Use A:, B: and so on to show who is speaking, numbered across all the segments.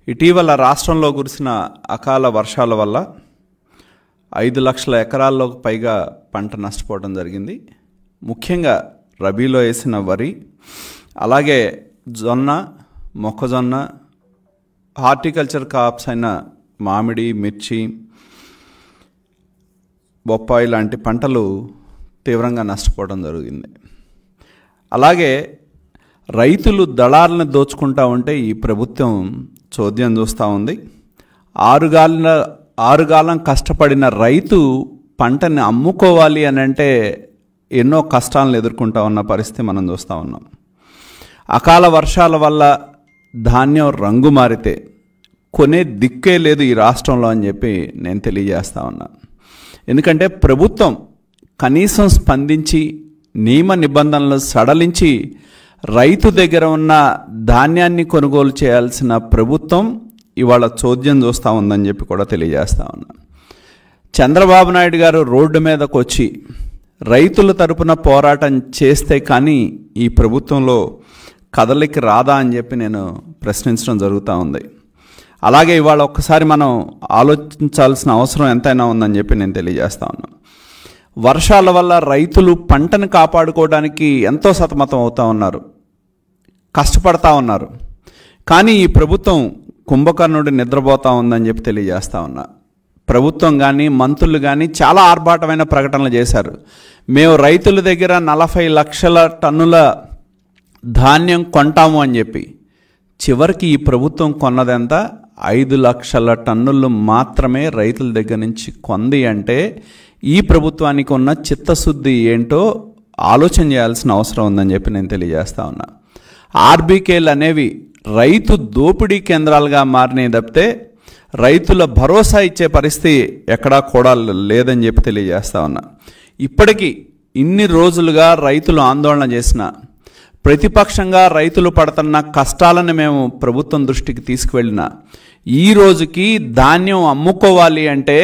A: ఇటీవల రాష్ట్రంలో కురిసిన అకాల వర్షాల వల్ల ఐదు లక్షల ఎకరాల్లో పైగా పంట నష్టపోవడం జరిగింది ముఖ్యంగా రబీలో వేసిన వరి అలాగే జొన్న మొక్కజొన్న హార్టికల్చర్ కాప్స్ అయిన మామిడి మిర్చి బొప్పాయి లాంటి పంటలు తీవ్రంగా నష్టపోవడం జరిగింది అలాగే రైతులు దళాలను దోచుకుంటా ఉంటే ఈ ప్రభుత్వం చోద్యం చూస్తూ ఉంది ఆరుగాల ఆరుగాలం కష్టపడిన రైతు పంటని అమ్ముకోవాలి అని అంటే ఎన్నో కష్టాలను ఎదుర్కొంటా ఉన్న పరిస్థితి మనం చూస్తూ ఉన్నాం అకాల వర్షాల వల్ల ధాన్యం రంగు మారితే కొనే దిక్కే లేదు ఈ రాష్ట్రంలో అని చెప్పి నేను తెలియజేస్తా ఉన్నా ఎందుకంటే ప్రభుత్వం కనీసం స్పందించి నియమ నిబంధనలు సడలించి రైతు దగ్గర ఉన్న ధాన్యాన్ని కొనుగోలు చేయాల్సిన ప్రభుత్వం ఇవాళ చోద్యం చూస్తూ ఉందని చెప్పి కూడా తెలియజేస్తా ఉన్నా చంద్రబాబు నాయుడు గారు రోడ్డు మీదకు వచ్చి రైతుల తరపున పోరాటం చేస్తే కానీ ఈ ప్రభుత్వంలో కదలికి రాదా అని చెప్పి నేను ప్రశ్నించడం జరుగుతూ ఉంది అలాగే ఇవాళ ఒక్కసారి మనం ఆలోచించాల్సిన అవసరం ఎంతైనా ఉందని చెప్పి నేను తెలియజేస్తా ఉన్నాను వర్షాల వల్ల రైతులు పంటను కాపాడుకోవడానికి ఎంతో సతమతం అవుతూ ఉన్నారు కష్టపడతా ఉన్నారు కానీ ఈ ప్రభుత్వం కుంభకర్ణుడి నిద్రపోతా ఉందని చెప్పి తెలియజేస్తా ఉన్నా ప్రభుత్వం కానీ మంత్రులు కానీ చాలా ఆర్భాటమైన ప్రకటనలు చేశారు మేము రైతుల దగ్గర నలభై లక్షల టన్నుల ధాన్యం కొంటాము అని చెప్పి చివరికి ఈ ప్రభుత్వం కొన్నదెంత ఐదు లక్షల టన్నులు మాత్రమే రైతుల దగ్గర నుంచి కొంది అంటే ఈ ప్రభుత్వానికి ఉన్న చిత్తశుద్ధి ఏంటో ఆలోచన చేయాల్సిన అవసరం ఉందని చెప్పి నేను తెలియజేస్తా ఉన్నా ఆర్బీకేలు అనేవి రైతు దోపిడీ కేంద్రాలుగా మారినాయి తప్పితే రైతుల భరోసా ఇచ్చే పరిస్థితి ఎక్కడా కూడా లేదని చెప్పి తెలియజేస్తా ఉన్నా ఇప్పటికీ ఇన్ని రోజులుగా రైతులు ఆందోళన చేసిన ప్రతిపక్షంగా రైతులు పడుతున్న కష్టాలను మేము ప్రభుత్వం దృష్టికి తీసుకువెళ్ళిన ఈ రోజుకి ధాన్యం అమ్ముకోవాలి అంటే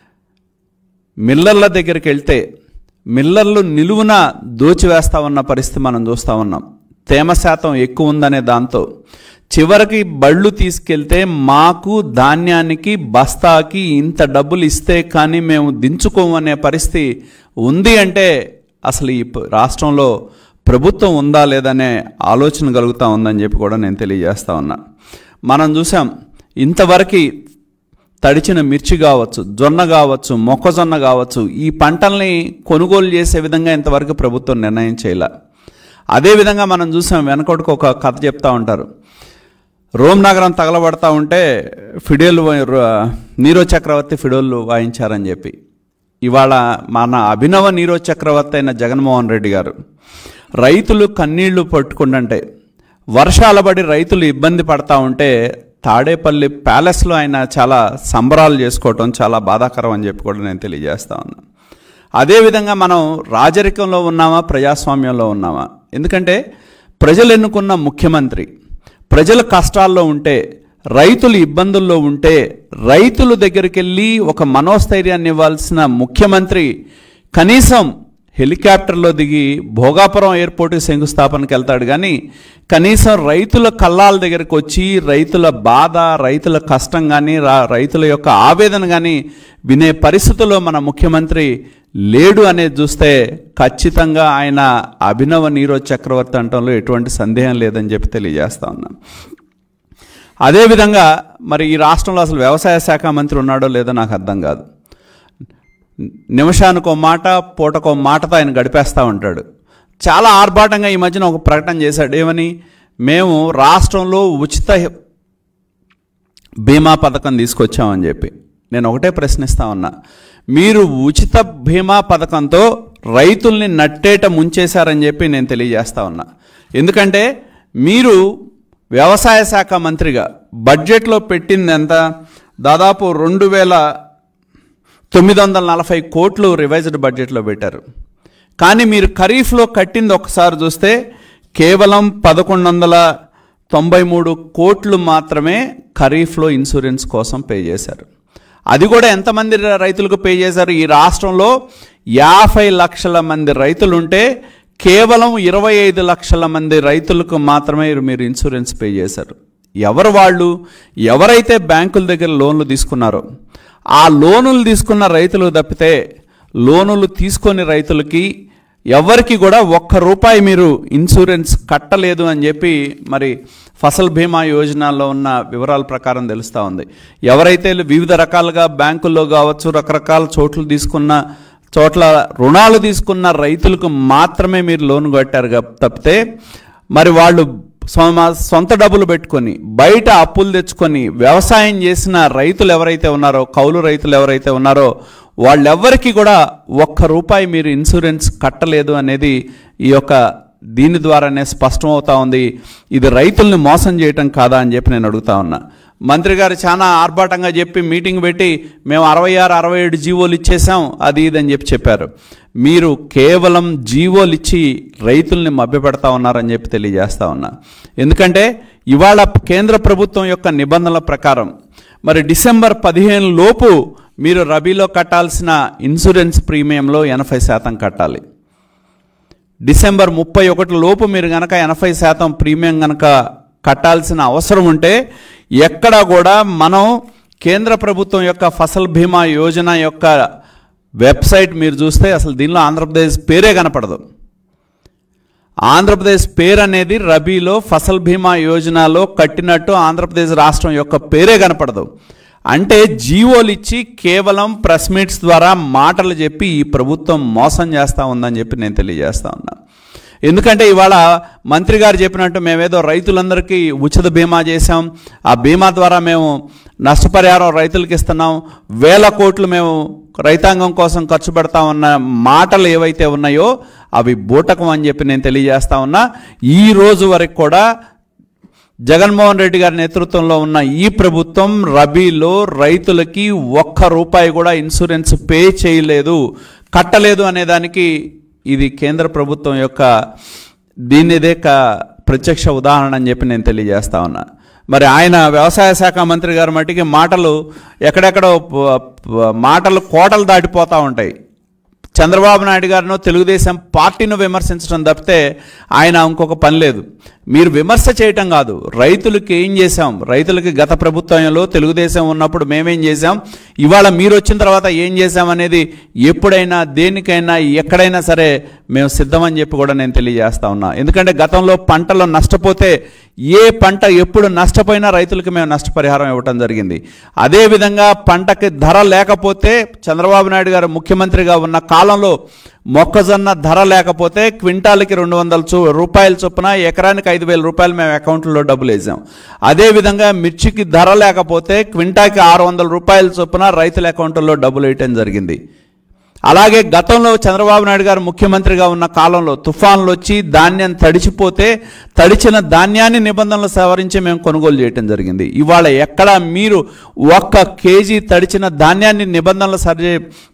A: మిల్లర్ల దగ్గరికి వెళ్తే మిల్లర్లు నిలువున దోచివేస్తా ఉన్న పరిస్థితి మనం చూస్తూ ఉన్నాం తేమ శాతం ఎక్కువ ఉందనే దాంతో చివరికి బళ్ళు తీసుకెళ్తే మాకు ధాన్యానికి బస్తాకి ఇంత డబ్బులు ఇస్తే కానీ మేము దించుకోము అనే పరిస్థితి ఉంది అంటే అసలు ఈ ప- రాష్ట్రంలో ప్రభుత్వం ఉందా లేదనే ఆలోచన కలుగుతూ ఉందని చెప్పి కూడా నేను తెలియజేస్తా ఉన్నా మనం చూసాం ఇంతవరకు తడిచిన మిర్చి కావచ్చు జొన్న కావచ్చు మొక్కజొన్న కావచ్చు ఈ పంటల్ని కొనుగోలు చేసే విధంగా ఇంతవరకు ప్రభుత్వం నిర్ణయం చేయాల అదేవిధంగా మనం చూసాం వెనకటికి ఒక కథ చెప్తా ఉంటారు రోమ్ నగరం తగలబడతా ఉంటే ఫిడేలు వా- ర- నీరో చక్రవర్తి ఫిడోలు వాయించారని చెప్పి ఇవాళ మన అభినవ నీరో చక్రవర్తి అయిన జగన్మోహన్ రెడ్డి గారు రైతులు కన్నీళ్లు పట్టుకుంటుంటే వర్షాల పడి రైతులు ఇబ్బంది పడతా ఉంటే తాడేపల్లి ప్యాలెస్లో ఆయన చాలా సంబరాలు చేసుకోవటం చాలా బాధాకరం అని చెప్పి కూడా నేను తెలియజేస్తా ఉన్నాను అదేవిధంగా మనం రాజరికంలో ఉన్నామా ప్రజాస్వామ్యంలో ఉన్నామా ఎందుకంటే ప్రజలు ఎన్నుకున్న ముఖ్యమంత్రి ప్రజల కష్టాల్లో ఉంటే రైతులు ఇబ్బందుల్లో ఉంటే రైతుల దగ్గరికి వెళ్ళి ఒక మనోస్థైర్యాన్ని ఇవ్వాల్సిన ముఖ్యమంత్రి కనీసం హెలికాప్టర్లో దిగి భోగాపురం ఎయిర్పోర్ట్ శంకుస్థాపనకి వెళ్తాడు కానీ కనీసం రైతుల కల్లాల దగ్గరకు వచ్చి రైతుల బాధ రైతుల కష్టం కానీ రా- రైతుల యొక్క ఆవేదన కానీ వినే పరిస్థితుల్లో మన ముఖ్యమంత్రి లేడు అనేది చూస్తే ఖచ్చితంగా ఆయన అభినవ నీరో చక్రవర్తి అంటంలో ఎటువంటి సందేహం లేదని చెప్పి తెలియజేస్తా ఉన్నాను అదేవిధంగా మరి ఈ రాష్ట్రంలో అసలు వ్యవసాయ శాఖ మంత్రి ఉన్నాడో లేదో నాకు అర్థం కాదు నిమిషానికో మాట పూటకో మాటతో ఆయన గడిపేస్తూ ఉంటాడు చాలా ఆర్భాటంగా ఈ మధ్యన ఒక ప్రకటన చేశాడు ఏమని మేము రాష్ట్రంలో ఉచిత బీమా పథకం తీసుకొచ్చామని చెప్పి నేను ఒకటే ప్రశ్నిస్తా ఉన్నా మీరు ఉచిత బీమా పథకంతో రైతుల్ని నట్టేట ముంచేశారని చెప్పి నేను తెలియజేస్తా ఉన్నా ఎందుకంటే మీరు వ్యవసాయ శాఖ మంత్రిగా బడ్జెట్లో పెట్టింది ఎంత దాదాపు రెండు వేల తొమ్మిది వందల నలభై కోట్లు రివైజ్డ్ బడ్జెట్లో పెట్టారు కానీ మీరు ఖరీఫ్లో కట్టింది ఒకసారి చూస్తే కేవలం పదకొండు వందల తొంభై మూడు కోట్లు మాత్రమే ఖరీఫ్లో ఇన్సూరెన్స్ కోసం పే చేశారు అది కూడా ఎంతమంది ర- రైతులకు పే చేశారు ఈ రాష్ట్రంలో యాభై లక్షల మంది రైతులు ఉంటే కేవలం ఇరవై ఐదు లక్షల మంది రైతులకు మాత్రమే మీరు ఇన్సూరెన్స్ పే చేశారు ఎవరు వాళ్ళు ఎవరైతే బ్యాంకుల దగ్గర లోన్లు తీసుకున్నారో ఆ లోనులు తీసుకున్న రైతులు తప్పితే లోనులు తీసుకొని రైతులకి ఎవరికి కూడా ఒక్క రూపాయి మీరు ఇన్సూరెన్స్ కట్టలేదు అని చెప్పి మరి ఫసల్ బీమా యోజనలో ఉన్న వివరాల ప్రకారం తెలుస్తూ ఉంది ఎవరైతే వివిధ రకాలుగా బ్యాంకుల్లో కావచ్చు రకరకాల చోట్ల తీసుకున్న చోట్ల రుణాలు తీసుకున్న రైతులకు మాత్రమే మీరు లోన్ కట్టారు గా- తప్పితే మరి వాళ్ళు సొ- సొంత డబ్బులు పెట్టుకొని బయట అప్పులు తెచ్చుకొని వ్యవసాయం చేసిన రైతులు ఎవరైతే ఉన్నారో కౌలు రైతులు ఎవరైతే ఉన్నారో వాళ్ళెవ్వరికి కూడా ఒక్క రూపాయి మీరు ఇన్సూరెన్స్ కట్టలేదు అనేది ఈ యొక్క దీని ద్వారానే స్పష్టమవుతా ఉంది ఇది రైతుల్ని మోసం చేయటం కాదా అని చెప్పి నేను అడుగుతా ఉన్నా మంత్రి గారు చాలా ఆర్భాటంగా చెప్పి మీటింగ్ పెట్టి మేము అరవై ఆరు అరవై ఏడు జీవోలు ఇచ్చేసాం అది ఇది అని చెప్పి చెప్పారు మీరు కేవలం జీవోలు ఇచ్చి రైతుల్ని మభ్యపెడతా ఉన్నారని చెప్పి తెలియజేస్తా ఉన్నా ఎందుకంటే ఇవాళ కేంద్ర ప్రభుత్వం యొక్క నిబంధనల ప్రకారం మరి డిసెంబర్ పదిహేను లోపు మీరు రబీలో కట్టాల్సిన ఇన్సూరెన్స్ ప్రీమియంలో ఎనభై శాతం కట్టాలి డిసెంబర్ ముప్పై ఒకటి లోపు మీరు గనక ఎనభై శాతం ప్రీమియం గనక కట్టాల్సిన అవసరం ఉంటే ఎక్కడ కూడా మనం కేంద్ర ప్రభుత్వం యొక్క ఫసల్ బీమా యోజన యొక్క వెబ్సైట్ మీరు చూస్తే అసలు దీనిలో ఆంధ్రప్రదేశ్ పేరే కనపడదు ఆంధ్రప్రదేశ్ పేరు అనేది రబీలో ఫసల్ బీమా యోజనలో కట్టినట్టు ఆంధ్రప్రదేశ్ రాష్ట్రం యొక్క పేరే కనపడదు అంటే జీవోలు ఇచ్చి కేవలం ప్రెస్ మీట్స్ ద్వారా మాటలు చెప్పి ఈ ప్రభుత్వం మోసం చేస్తూ ఉందని చెప్పి నేను తెలియజేస్తా ఉన్నా ఎందుకంటే ఇవాళ మంత్రి గారు చెప్పినట్టు మేమేదో రైతులందరికీ ఉచిత బీమా చేశాం ఆ బీమా ద్వారా మేము నష్టపరిహారం రైతులకు ఇస్తున్నాం వేల కోట్లు మేము రైతాంగం కోసం ఖర్చు పెడతామన్న మాటలు ఏవైతే ఉన్నాయో అవి బూటకం అని చెప్పి నేను తెలియజేస్తా ఉన్నా ఈ రోజు వరకు కూడా జగన్మోహన్ రెడ్డి గారి నేతృత్వంలో ఉన్న ఈ ప్రభుత్వం రబీలో రైతులకి ఒక్క రూపాయి కూడా ఇన్సూరెన్స్ పే చేయలేదు కట్టలేదు అనే దానికి ఇది కేంద్ర ప్రభుత్వం యొక్క దీనిదే క ప్రత్యక్ష ఉదాహరణ అని చెప్పి నేను తెలియజేస్తా ఉన్నా మరి ఆయన వ్యవసాయ శాఖ మంత్రి గారి మట్టికి మాటలు ఎక్కడెక్కడో ప- ప- మాటలు కోటలు దాటిపోతూ ఉంటాయి చంద్రబాబు నాయుడు గారినో తెలుగుదేశం పార్టీను విమర్శించడం తప్పితే ఆయన ఇంకొక పని లేదు మీరు విమర్శ చేయటం కాదు రైతులకి ఏం చేశాం రైతులకి గత ప్రభుత్వంలో తెలుగుదేశం ఉన్నప్పుడు మేమేం చేశాం ఇవాళ మీరు వచ్చిన తర్వాత ఏం చేశాం అనేది ఎప్పుడైనా దేనికైనా ఎక్కడైనా సరే మేము సిద్ధమని చెప్పి కూడా నేను తెలియజేస్తా ఉన్నా ఎందుకంటే గతంలో పంటలో నష్టపోతే ఏ పంట ఎప్పుడు నష్టపోయినా రైతులకు మేము నష్టపరిహారం ఇవ్వటం జరిగింది అదేవిధంగా పంటకి ధర లేకపోతే చంద్రబాబు నాయుడు గారు ముఖ్యమంత్రిగా ఉన్న కాలంలో మొక్కజొన్న ధర లేకపోతే క్వింటాల్కి రెండు వందల చూ రూపాయల చొప్పున ఎకరానికి ఐదు వేల రూపాయలు మేము అకౌంట్లో డబ్బులు వేసాం అదేవిధంగా మిర్చికి ధర లేకపోతే క్వింటాకి ఆరు వందల రూపాయల చొప్పున రైతుల అకౌంట్లో డబ్బులు వేయటం జరిగింది అలాగే గతంలో చంద్రబాబు నాయుడు గారు ముఖ్యమంత్రిగా ఉన్న కాలంలో తుఫాన్లు వచ్చి ధాన్యం తడిచిపోతే తడిచిన ధాన్యాన్ని నిబంధనలు సవరించి మేము కొనుగోలు చేయటం జరిగింది ఇవాళ ఎక్కడ మీరు ఒక్క కేజీ తడిచిన ధాన్యాన్ని నిబంధనలు సరి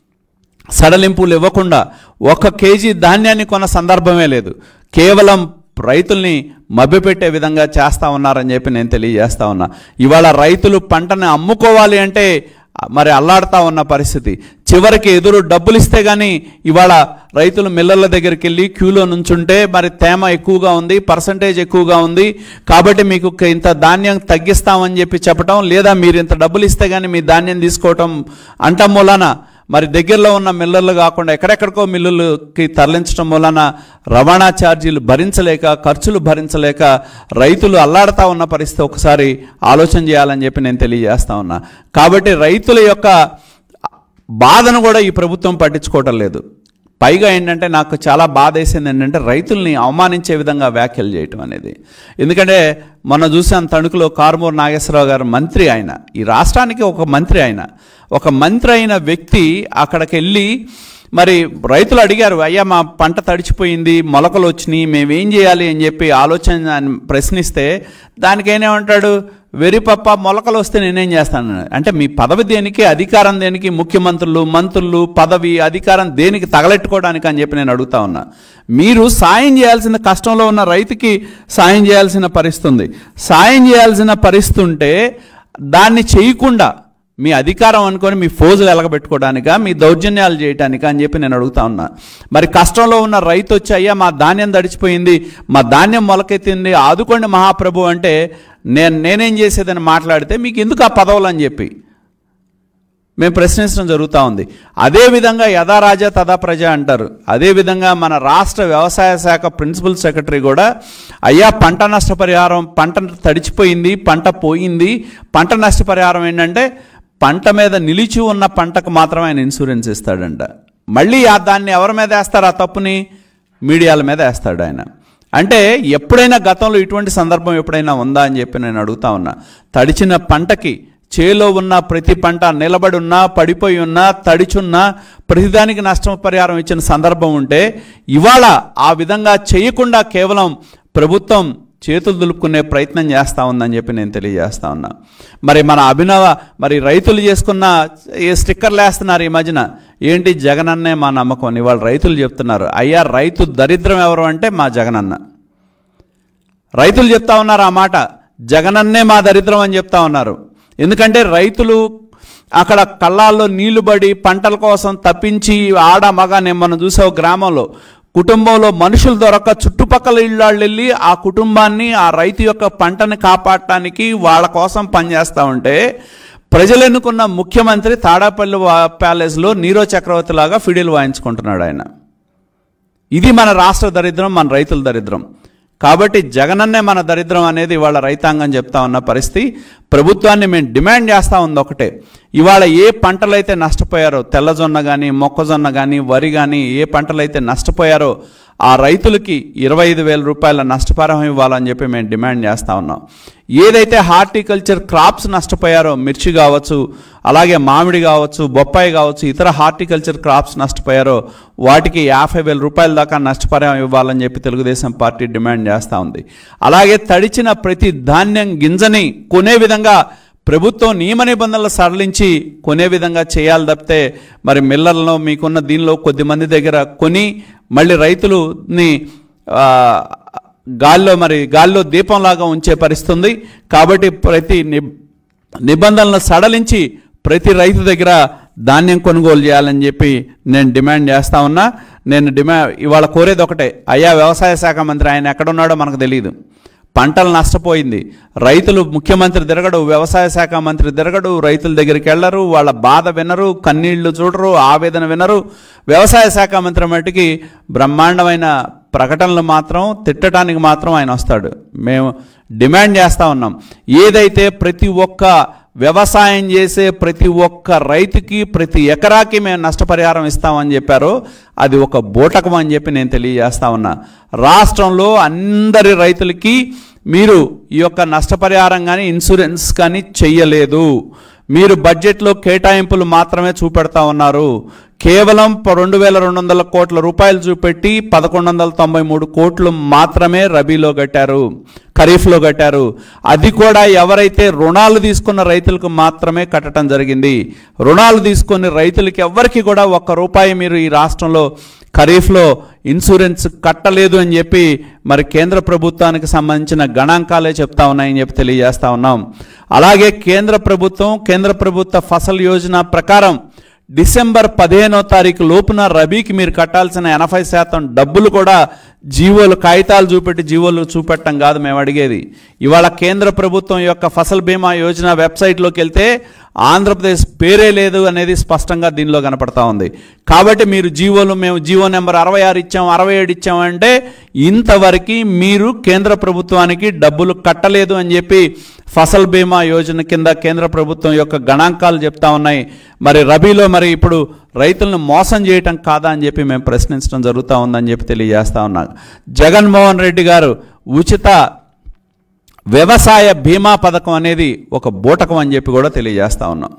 A: సడలింపులు ఇవ్వకుండా ఒక కేజీ ధాన్యాన్ని కొన్న సందర్భమే లేదు కేవలం రైతుల్ని మభ్యపెట్టే విధంగా చేస్తా ఉన్నారని చెప్పి నేను తెలియజేస్తా ఉన్నా ఇవాళ రైతులు పంటని అమ్ముకోవాలి అంటే మరి అల్లాడుతా ఉన్న పరిస్థితి చివరికి ఎదురు డబ్బులు ఇస్తే కానీ ఇవాళ రైతులు మిల్లర్ల దగ్గరికి వెళ్ళి క్యూలో నుంచుంటే మరి తేమ ఎక్కువగా ఉంది పర్సంటేజ్ ఎక్కువగా ఉంది కాబట్టి మీకు ఇంత ధాన్యం తగ్గిస్తామని చెప్పి చెప్పటం లేదా మీరు ఇంత డబ్బులు ఇస్తే కానీ మీ ధాన్యం తీసుకోవటం అంటం మూలన మరి దగ్గరలో ఉన్న మిల్లర్లు కాకుండా ఎక్కడెక్కడికో మిల్లులకి తరలించడం వలన రవాణా ఛార్జీలు భరించలేక ఖర్చులు భరించలేక రైతులు అల్లాడుతా ఉన్న పరిస్థితి ఒకసారి ఆలోచన చేయాలని చెప్పి నేను తెలియజేస్తా ఉన్నా కాబట్టి రైతుల యొక్క బాధను కూడా ఈ ప్రభుత్వం పట్టించుకోవటం లేదు పైగా ఏంటంటే నాకు చాలా బాధ వేసింది ఏంటంటే రైతుల్ని అవమానించే విధంగా వ్యాఖ్యలు చేయటం అనేది ఎందుకంటే మొన్న చూసాం తణుకులో కారుమూరు నాగేశ్వరరావు గారు మంత్రి ఆయన ఈ రాష్ట్రానికి ఒక మంత్రి ఆయన ఒక మంత్రి అయిన వ్యక్తి అక్కడికి వెళ్ళి మరి రైతులు అడిగారు అయ్యా మా పంట తడిచిపోయింది మొలకలు వచ్చినాయి మేమేం చేయాలి అని చెప్పి ఆలోచన ఆయన ప్రశ్నిస్తే దానికి ఏమంటాడు వెరి పప్ప మొలకలు వస్తే నేనేం చేస్తాను అంటే మీ పదవి దేనికి అధికారం దేనికి ముఖ్యమంత్రులు మంత్రులు పదవి అధికారం దేనికి తగలెట్టుకోవడానికి అని చెప్పి నేను అడుగుతా ఉన్నా మీరు సాయం చేయాల్సిన కష్టంలో ఉన్న రైతుకి సాయం చేయాల్సిన పరిస్థితి ఉంది సాయం చేయాల్సిన పరిస్థితి ఉంటే దాన్ని చేయకుండా మీ అధికారం అనుకొని మీ ఫోజులు ఎలగబెట్టుకోవడానికా మీ దౌర్జన్యాలు చేయటానికా అని చెప్పి నేను అడుగుతా ఉన్నా మరి కష్టంలో ఉన్న రైతు వచ్చి అయ్యా మా ధాన్యం తడిచిపోయింది మా ధాన్యం మొలకెత్తింది ఆదుకోండి మహాప్రభు అంటే నేను నేనేం చేసేదని మాట్లాడితే మీకు ఎందుకు ఆ పదవులు అని చెప్పి మేము ప్రశ్నించడం జరుగుతూ ఉంది అదేవిధంగా యథా రాజా తదా ప్రజ అంటారు అదేవిధంగా మన రాష్ట్ర వ్యవసాయ శాఖ ప్రిన్సిపల్ సెక్రటరీ కూడా అయ్యా పంట నష్టపరిహారం పంట తడిచిపోయింది పంట పోయింది పంట నష్టపరిహారం ఏంటంటే పంట మీద నిలిచి ఉన్న పంటకు మాత్రమే ఆయన ఇన్సూరెన్స్ ఇస్తాడంట మళ్ళీ ఆ దాన్ని ఎవరి మీద వేస్తారు ఆ తప్పుని మీడియాల మీద వేస్తాడు ఆయన అంటే ఎప్పుడైనా గతంలో ఇటువంటి సందర్భం ఎప్పుడైనా ఉందా అని చెప్పి నేను అడుగుతా ఉన్నా తడిచిన పంటకి చేలో ఉన్న ప్రతి పంట నిలబడి ఉన్నా పడిపోయి ఉన్నా తడిచున్నా ప్రతిదానికి నష్టం పరిహారం ఇచ్చిన సందర్భం ఉంటే ఇవాళ ఆ విధంగా చేయకుండా కేవలం ప్రభుత్వం చేతులు దులుపుకునే ప్రయత్నం చేస్తూ ఉందని చెప్పి నేను తెలియజేస్తా ఉన్నా మరి మన అభినవ మరి రైతులు చేసుకున్న ఏ స్టిక్కర్లు వేస్తున్నారు ఈ మధ్యన ఏంటి జగనన్నే మా నమ్మకం అని ఇవాళ రైతులు చెప్తున్నారు అయ్యా రైతు దరిద్రం ఎవరు అంటే మా జగనన్న రైతులు చెప్తా ఉన్నారు ఆ మాట జగనన్నే మా దరిద్రం అని చెప్తా ఉన్నారు ఎందుకంటే రైతులు అక్కడ కళ్ళాల్లో నీళ్లు పడి పంటల కోసం తప్పించి ఆడ మగ నేను మనం చూసావు గ్రామంలో కుటుంబంలో మనుషులు దొరక్క చుట్టుపక్కల ఇళ్ళు వెళ్ళి ఆ కుటుంబాన్ని ఆ రైతు యొక్క పంటని కాపాడటానికి వాళ్ళ కోసం పనిచేస్తూ ఉంటే ప్రజలు ఎన్నుకున్న ముఖ్యమంత్రి తాడాపల్లి వా- ప్యాలెస్లో నీరో చక్రవర్తి లాగా ఫిడిల్ వాయించుకుంటున్నాడు ఆయన ఇది మన రాష్ట్ర దరిద్రం మన రైతుల దరిద్రం కాబట్టి జగనన్నే మన దరిద్రం అనేది ఇవాళ రైతాంగం చెప్తా ఉన్న పరిస్థితి ప్రభుత్వాన్ని మేము డిమాండ్ చేస్తూ ఉంది ఒకటే ఇవాళ ఏ పంటలైతే నష్టపోయారో తెల్లజొన్న కానీ మొక్కజొన్న కానీ వరి కానీ ఏ పంటలైతే నష్టపోయారో ఆ రైతులకి ఇరవై ఐదు వేల రూపాయల నష్టపరిహారం ఇవ్వాలని చెప్పి మేము డిమాండ్ చేస్తూ ఉన్నాం ఏదైతే హార్టికల్చర్ క్రాప్స్ నష్టపోయారో మిర్చి కావచ్చు అలాగే మామిడి కావచ్చు బొప్పాయి కావచ్చు ఇతర హార్టికల్చర్ క్రాప్స్ నష్టపోయారో వాటికి యాభై వేల రూపాయల దాకా నష్టపరిహారం ఇవ్వాలని చెప్పి తెలుగుదేశం పార్టీ డిమాండ్ చేస్తూ ఉంది అలాగే తడిచిన ప్రతి ధాన్యం గింజని కొనే విధంగా ప్రభుత్వం నియమ నిబంధనలు సడలించి కొనే విధంగా చేయాలి తప్పితే మరి మిల్లర్లో మీకున్న దీనిలో కొద్దిమంది దగ్గర కొని మళ్ళీ రైతులని ఆ, గాల్లో మరి గాల్లో దీపంలాగా ఉంచే పరిస్థితి ఉంది కాబట్టి ప్రతి నిబ్ నిబంధనలను సడలించి ప్రతి రైతు దగ్గర ధాన్యం కొనుగోలు చేయాలని చెప్పి నేను డిమాండ్ చేస్తా ఉన్నా నేను డిమాండ్ ఇవాళ కోరేది ఒకటే అయ్యా వ్యవసాయ శాఖ మంత్రి ఆయన ఎక్కడున్నాడో మనకు తెలియదు పంటలు నష్టపోయింది రైతులు ముఖ్యమంత్రి తిరగడు వ్యవసాయ శాఖ మంత్రి తిరగడు రైతుల దగ్గరికి వెళ్ళరు వాళ్ళ బాధ వినరు కన్నీళ్లు చూడరు ఆవేదన వినరు వ్యవసాయ శాఖ మంత్రి మట్టికి బ్రహ్మాండమైన ప్రకటనలు మాత్రం తిట్టడానికి మాత్రం ఆయన వస్తాడు మేము డిమాండ్ చేస్తా ఉన్నాం ఏదైతే ప్రతి ఒక్క వ్యవసాయం చేసే ప్రతి ఒక్క రైతుకి ప్రతి ఎకరాకి మేము నష్టపరిహారం ఇస్తామని చెప్పారో అది ఒక బూటకం అని చెప్పి నేను తెలియజేస్తా ఉన్నా రాష్ట్రంలో అందరి రైతులకి మీరు ఈ యొక్క నష్టపరిహారం కానీ ఇన్సూరెన్స్ కానీ చెయ్యలేదు మీరు బడ్జెట్లో కేటాయింపులు మాత్రమే చూపెడతా ఉన్నారు కేవలం ప- రెండు వేల రెండు వందల కోట్ల రూపాయలు చూపెట్టి పదకొండు వందల తొంభై మూడు కోట్లు మాత్రమే రబీలో కట్టారు ఖరీఫ్లో కట్టారు అది కూడా ఎవరైతే రుణాలు తీసుకున్న రైతులకు మాత్రమే కట్టడం జరిగింది రుణాలు తీసుకున్న రైతులకి ఎవ్వరికి కూడా ఒక్క రూపాయి మీరు ఈ రాష్ట్రంలో ఖరీఫ్లో ఇన్సూరెన్స్ కట్టలేదు అని చెప్పి మరి కేంద్ర ప్రభుత్వానికి సంబంధించిన గణాంకాలే చెప్తా ఉన్నాయని చెప్పి తెలియజేస్తా ఉన్నాం అలాగే కేంద్ర ప్రభుత్వం కేంద్ర ప్రభుత్వ ఫసల్ యోజన ప్రకారం డిసెంబర్ పదిహేనో తారీఖు లోపున రబీకి మీరు కట్టాల్సిన ఎనభై శాతం డబ్బులు కూడా జీవోలు కాగితాలు చూపెట్టి జీవోలు చూపెట్టడం కాదు మేము అడిగేది ఇవాళ కేంద్ర ప్రభుత్వం యొక్క ఫసల్ బీమా యోజన వెబ్సైట్లోకి వెళ్తే ఆంధ్రప్రదేశ్ పేరే లేదు అనేది స్పష్టంగా దీనిలో కనపడతా ఉంది కాబట్టి మీరు జీవోలు మేము జీవో నెంబర్ అరవై ఆరు ఇచ్చాం అరవై ఏడు ఇచ్చామంటే ఇంతవరకు మీరు కేంద్ర ప్రభుత్వానికి డబ్బులు కట్టలేదు అని చెప్పి ఫసల్ బీమా యోజన కింద కేంద్ర ప్రభుత్వం యొక్క గణాంకాలు చెప్తా ఉన్నాయి మరి రబీలో మరి ఇప్పుడు రైతులను మోసం చేయటం కాదా అని చెప్పి మేము ప్రశ్నించడం జరుగుతూ ఉందని చెప్పి తెలియజేస్తా ఉన్నాం జగన్మోహన్ రెడ్డి గారు ఉచిత వ్యవసాయ బీమా పథకం అనేది ఒక బూటకం అని చెప్పి కూడా తెలియజేస్తా ఉన్నాం